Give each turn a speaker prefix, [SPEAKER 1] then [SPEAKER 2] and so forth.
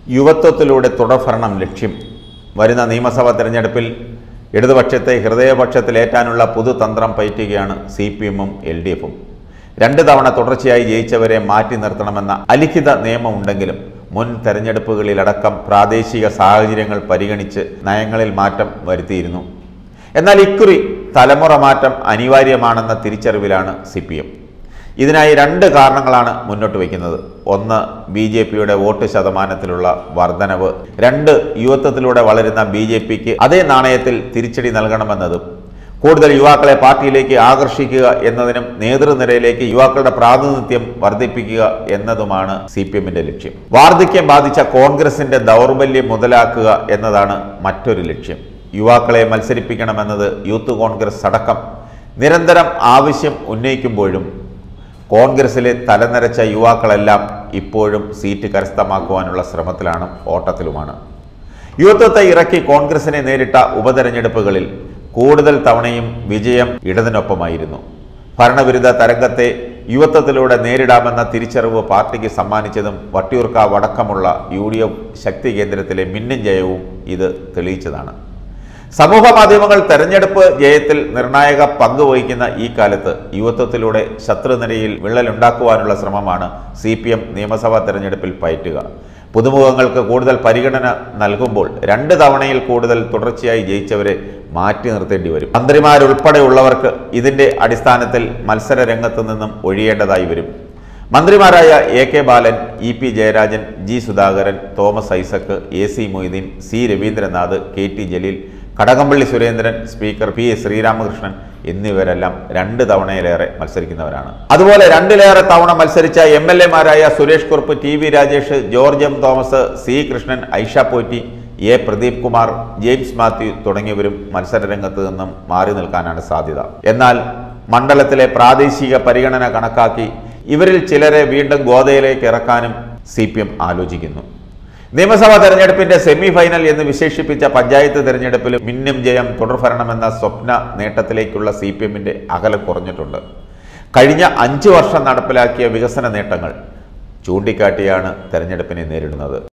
[SPEAKER 1] യുവത്വത്തിലൂടെ തുടർഭരണം ലക്ഷ്യം വരുന്ന നിയമസഭാ തെരഞ്ഞെടുപ്പിൽ ഇടതുപക്ഷത്തെ ഹൃദയപക്ഷത്തിലേറ്റാനുള്ള പുതുതന്ത്രം പയറ്റുകയാണ് സി പി എമ്മും എൽ ഡി എഫും രണ്ട് തവണ തുടർച്ചയായി ജയിച്ചവരെ മാറ്റി നിർത്തണമെന്ന അലിഖിത നിയമമുണ്ടെങ്കിലും മുൻ തെരഞ്ഞെടുപ്പുകളിലടക്കം പ്രാദേശിക സാഹചര്യങ്ങൾ പരിഗണിച്ച് നയങ്ങളിൽ മാറ്റം വരുത്തിയിരുന്നു എന്നാൽ ഇക്കുറി തലമുറ മാറ്റം അനിവാര്യമാണെന്ന തിരിച്ചറിവിലാണ് സി പി എം ഇതിനായി രണ്ട് കാരണങ്ങളാണ് മുന്നോട്ട് വയ്ക്കുന്നത് ഒന്ന് ബി ജെ പിയുടെ വോട്ട് ശതമാനത്തിലുള്ള വർധനവ് രണ്ട് യുവത്വത്തിലൂടെ വളരുന്ന ബി ജെ പിക്ക് അതേ നാണയത്തിൽ തിരിച്ചടി നൽകണമെന്നതും കൂടുതൽ യുവാക്കളെ പാർട്ടിയിലേക്ക് ആകർഷിക്കുക എന്നതിനും നേതൃനിരയിലേക്ക് യുവാക്കളുടെ പ്രാതിനിധ്യം വർദ്ധിപ്പിക്കുക എന്നതുമാണ് സി പി എമ്മിന്റെ ലക്ഷ്യം വാർദ്ധക്യം ബാധിച്ച കോൺഗ്രസിന്റെ ദൗർബല്യം മുതലാക്കുക എന്നതാണ് മറ്റൊരു ലക്ഷ്യം യുവാക്കളെ മത്സരിപ്പിക്കണമെന്നത് യൂത്ത് കോൺഗ്രസ് അടക്കം നിരന്തരം ആവശ്യം ഉന്നയിക്കുമ്പോഴും കോൺഗ്രസിലെ തലനരച്ച യുവാക്കളെല്ലാം ഇപ്പോഴും സീറ്റ് കരസ്ഥമാക്കുവാനുള്ള ശ്രമത്തിലാണ് ഓട്ടത്തിലുമാണ് യുവത്വത്തെ ഇറക്കി കോൺഗ്രസിനെ നേരിട്ട ഉപതെരഞ്ഞെടുപ്പുകളിൽ കൂടുതൽ തവണയും വിജയം ഇടതിനൊപ്പമായിരുന്നു ഭരണവിരുദ്ധ തരംഗത്തെ യുവത്വത്തിലൂടെ നേരിടാമെന്ന തിരിച്ചറിവ് പാർട്ടിക്ക് സമ്മാനിച്ചതും വട്ടിയൂർക്കാവ് അടക്കമുള്ള യു ഡി എഫ് ശക്തി കേന്ദ്രത്തിലെ മിന്നും ജയവും ഇത് തെളിയിച്ചതാണ് സമൂഹ മാധ്യമങ്ങൾ തെരഞ്ഞെടുപ്പ് ജയത്തിൽ നിർണായക പങ്ക് വഹിക്കുന്ന ഈ കാലത്ത് യുവത്വത്തിലൂടെ ശത്രുനിരയിൽ വിള്ളലുണ്ടാക്കുവാനുള്ള ശ്രമമാണ് സി പി എം നിയമസഭാ തെരഞ്ഞെടുപ്പിൽ പയറ്റുക പുതുമുഖങ്ങൾക്ക് കൂടുതൽ പരിഗണന നൽകുമ്പോൾ രണ്ട് തവണയിൽ കൂടുതൽ തുടർച്ചയായി ജയിച്ചവരെ മാറ്റി നിർത്തേണ്ടി വരും മന്ത്രിമാരുൾപ്പെടെയുള്ളവർക്ക് ഇതിന്റെ അടിസ്ഥാനത്തിൽ മത്സര രംഗത്തു നിന്നും ഒഴിയേണ്ടതായി വരും മന്ത്രിമാരായ A K Balan E P Jayarajan G Sudhakaran Thomas Isaac A C Moideen C Raveendranath K T Jaleel Kadakampally Surendran speaker P S Sreeramakrishnan എന്നിവരെല്ലാം രണ്ട് തവണയിലേറെ മത്സരിക്കുന്നവരാണ് അതുപോലെ രണ്ടിലേറെ തവണ മത്സരിച്ച എം എൽ എമാരായ Suresh Kurup T V Rajesh George M Thomas C Krishnan Aisha Potty A Pradeep Kumar James Mathew തുടങ്ങിയവരും മത്സരരംഗത്ത് നിന്നും മാറി നിൽക്കാനാണ് സാധ്യത എന്നാൽ മണ്ഡലത്തിലെ പ്രാദേശിക പരിഗണന കണക്കാക്കി ഇവരിൽ ചിലരെ വീണ്ടും ഗോതയിലേക്ക് ഇറക്കാനും സി പി എം ആലോചിക്കുന്നു നിയമസഭാ തെരഞ്ഞെടുപ്പിന്റെ സെമി ഫൈനൽ എന്ന് വിശേഷിപ്പിച്ച പഞ്ചായത്ത് തെരഞ്ഞെടുപ്പിൽ മിന്നും ജയം തുടർഭരണമെന്ന സ്വപ്ന നേട്ടത്തിലേക്കുള്ള സി പി എമ്മിന്റെ അകലം കുറഞ്ഞിട്ടുണ്ട് കഴിഞ്ഞ അഞ്ചു വർഷം നടപ്പിലാക്കിയ വികസന നേട്ടങ്ങൾ ചൂണ്ടിക്കാട്ടിയാണ് തെരഞ്ഞെടുപ്പിനെ നേരിടുന്നത്